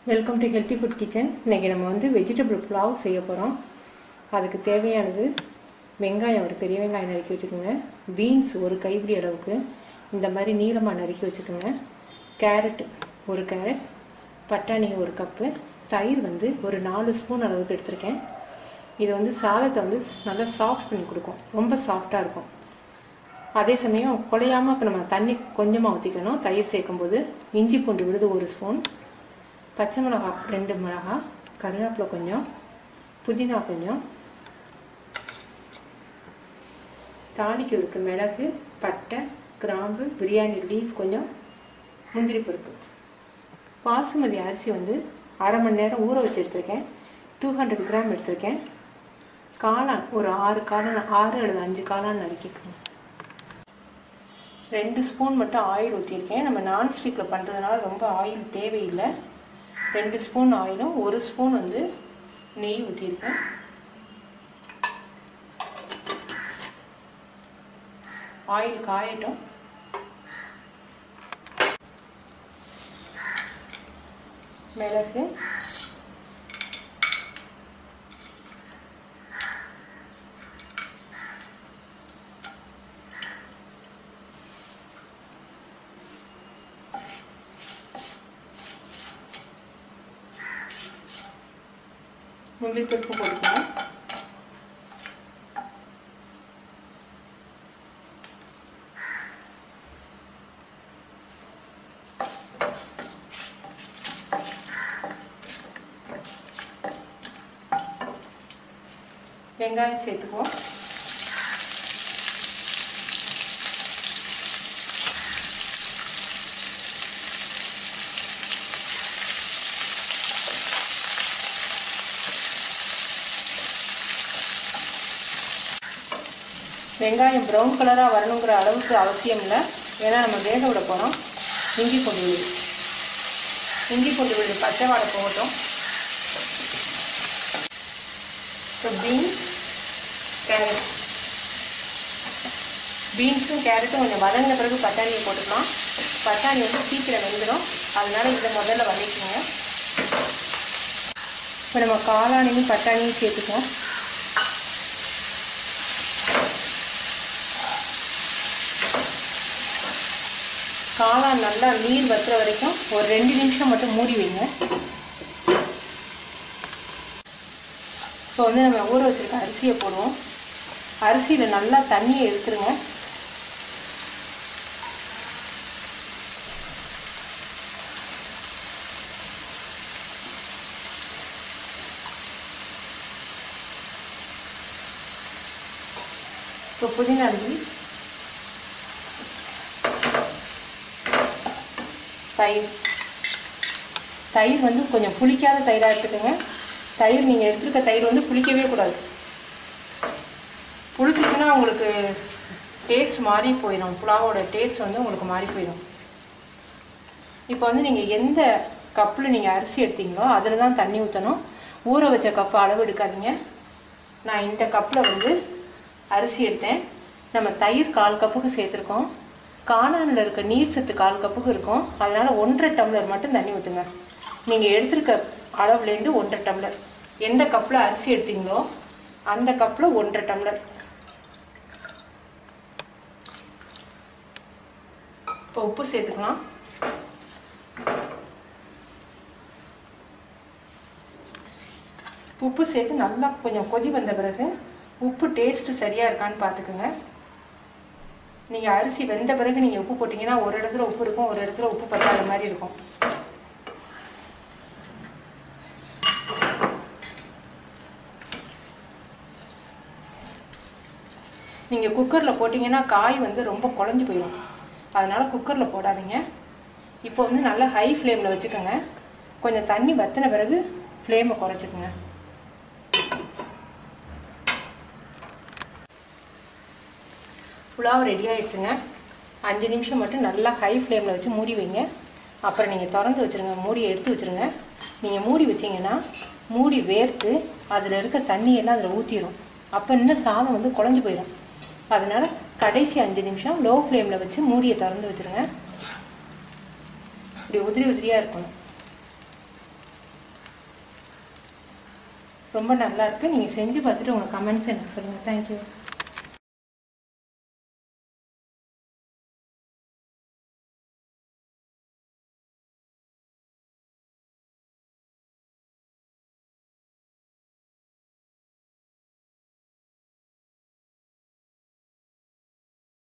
welcome to healthy food kitchen இன்றைக்கி நம்ம வந்து வெஜிடபிள் புலாவ் செய்ய போகிறோம் அதுக்கு தேவையானது வெங்காயம் ஒரு பெரிய வெங்காயம் நறுக்கி வச்சுக்கோங்க பீன்ஸ் ஒரு கைப்பிடி அளவுக்கு இந்த மாதிரி நீளமாக நறுக்கி வச்சுக்கோங்க கேரட் ஒரு கேரட் பட்டாணி ஒரு கப்பு தயிர் வந்து ஒரு நாலு ஸ்பூன் அளவுக்கு எடுத்திருக்கேன் இது வந்து சாதத்தை வந்து நல்லா சாஃப்ட் பண்ணி கொடுக்கும் ரொம்ப சாஃப்டாக இருக்கும் அதே சமயம் குழையாம இப்போ நம்ம தண்ணி கொஞ்சமாக ஊற்றிக்கணும் தயிர் சேர்க்கும்போது இஞ்சி பூண்டு விழுது ஒரு ஸ்பூன் பச்சை மிளகா ரெண்டு மிளகா கருவேப்பிலை கொஞ்சம் புதினா கொஞ்சம் தாளிக்கிறதுக்கு மிளகு பட்டை கிராம்பு பிரியாணி லீஃப் கொஞ்சம் முந்திரி பருப்பு பாசுமதி அரிசி வந்து அரை மணி நேரம் ஊற வச்சு எடுத்திருக்கேன் டூ ஹண்ட்ரட் கிராம் எடுத்திருக்கேன் காளான் ஒரு ஆறு காளான் ஆறு அல்லது அஞ்சு காளான் நறுக்கிக்கணும் ரெண்டு ஸ்பூன் மட்டும் ஆயில் ஊற்றிருக்கேன் நம்ம நான்ஸ்டிக்கில் பண்ணுறதுனால ரொம்ப ஆயில் தேவையில்லை ரெண்டு ஸ்பூன் ஆயிலும் ஒரு ஸ்பூன் வந்து நெய் ஊற்றிருக்கேன் ஆயில் காயட்டும் மிளகு முந்திரி பருப்பு போட்டுக்கணும் வெங்காயம் சேர்த்துக்குவோம் வெங்காயம் ப்ரௌன் கலராக வரணுங்கிற அளவுக்கு அவசியம் இல்லை ஏன்னா நம்ம வேக விட போகிறோம் இஞ்சி பூண்டு விழுது இஞ்சி பூண்டு விழுது பச்சை வாடை போகட்டும் இப்போ பீன்ஸ் கேரட் பீன்ஸும் கேரட்டும் கொஞ்சம் வதங்கின பிறகு பட்டாணியை போட்டுக்கலாம் பட்டாணி வந்து சீக்கிரம் வெந்துடும் அதனால இதை முதல்ல வதக்கிங்க இப்போ நம்ம காளானையும் பட்டாணியும் சேர்த்துக்குவோம் காளான் நல்லா நீர் வத்துற வரைக்கும் ஒரு ரெண்டு நிமிஷம் மட்டும் மூடி வைங்க இப்போ வந்து நம்ம ஊற வச்சுருக்க அரிசியை போடுவோம் அரிசியில் நல்லா தண்ணியை எடுத்துருங்க இப்போ புதினா அரிசி தயிர் தயிர் வந்து கொஞ்சம் புளிக்காத தயிராக எடுத்துக்கோங்க தயிர் நீங்கள் எடுத்துருக்க தயிர் வந்து புளிக்கவே கூடாது புளிச்சிச்சுன்னா உங்களுக்கு டேஸ்ட் மாறி போயிடும் புலாவோட டேஸ்ட் வந்து உங்களுக்கு மாறி போயிடும் இப்போ வந்து நீங்கள் எந்த கப்பில் நீங்கள் அரிசி எடுத்தீங்களோ அதில் தான் தண்ணி ஊற்றணும் ஊற வச்ச கப்பு அளவு எடுக்காதீங்க நான் இந்த கப்பில் வந்து அரிசி எடுத்தேன் நம்ம தயிர் கால் கப்புக்கு சேர்த்துருக்கோம் காளானில் இருக்க நீர் சத்து கால் கப்புக்கு இருக்கும் அதனால் ஒன்றரை டம்ளர் மட்டும் தண்ணி ஊற்றுங்க நீங்கள் எடுத்துருக்க அளவுலேருந்து ஒன்றரை டம்ளர் எந்த கப்பில் அரிசி எடுத்தீங்களோ அந்த கப்பில் ஒன்றரை டம்ளர் இப்போ உப்பு சேர்த்துக்கலாம் உப்பு சேர்த்து நல்லா கொஞ்சம் கொதி வந்த பிறகு உப்பு டேஸ்ட்டு சரியாக இருக்கான்னு பார்த்துக்குங்க நீங்கள் அரிசி வெந்த பிறகு நீங்கள் உப்பு போட்டிங்கன்னா ஒரு இடத்துல உப்பு இருக்கும் ஒரு இடத்துல உப்பு பத்தாத மாதிரி இருக்கும் நீங்கள் குக்கரில் போட்டிங்கன்னா காய் வந்து ரொம்ப குழஞ்சி போயிடும் அதனால் குக்கரில் போடாதீங்க இப்போ வந்து நல்லா ஹை ஃப்ளேமில் வச்சுக்கோங்க கொஞ்சம் தண்ணி வற்றின பிறகு ஃப்ளேமை குறைச்சிக்கோங்க புலாவ் ரெடி ஆகிடுச்சுங்க அஞ்சு நிமிஷம் மட்டும் நல்லா ஹை ஃப்ளேமில் வச்சு மூடி வைங்க அப்புறம் நீங்கள் திறந்து வச்சுருங்க மூடி எடுத்து வச்சுருங்க நீங்கள் மூடி வச்சிங்கன்னா மூடி வேர்த்து அதில் இருக்க தண்ணியெல்லாம் அதில் ஊற்றிடும் அப்போ இன்னும் சாதம் வந்து குழஞ்சி போயிடும் அதனால் கடைசி அஞ்சு நிமிஷம் லோ ஃப்ளேமில் வச்சு மூடியை திறந்து வச்சுருங்க இப்படி உதிரி உதிரியாக இருக்கணும் ரொம்ப நல்லா இருக்கு நீங்கள் செஞ்சு பார்த்துட்டு உங்கள் கமெண்ட்ஸ் எனக்கு சொல்லுங்கள் தேங்க்யூ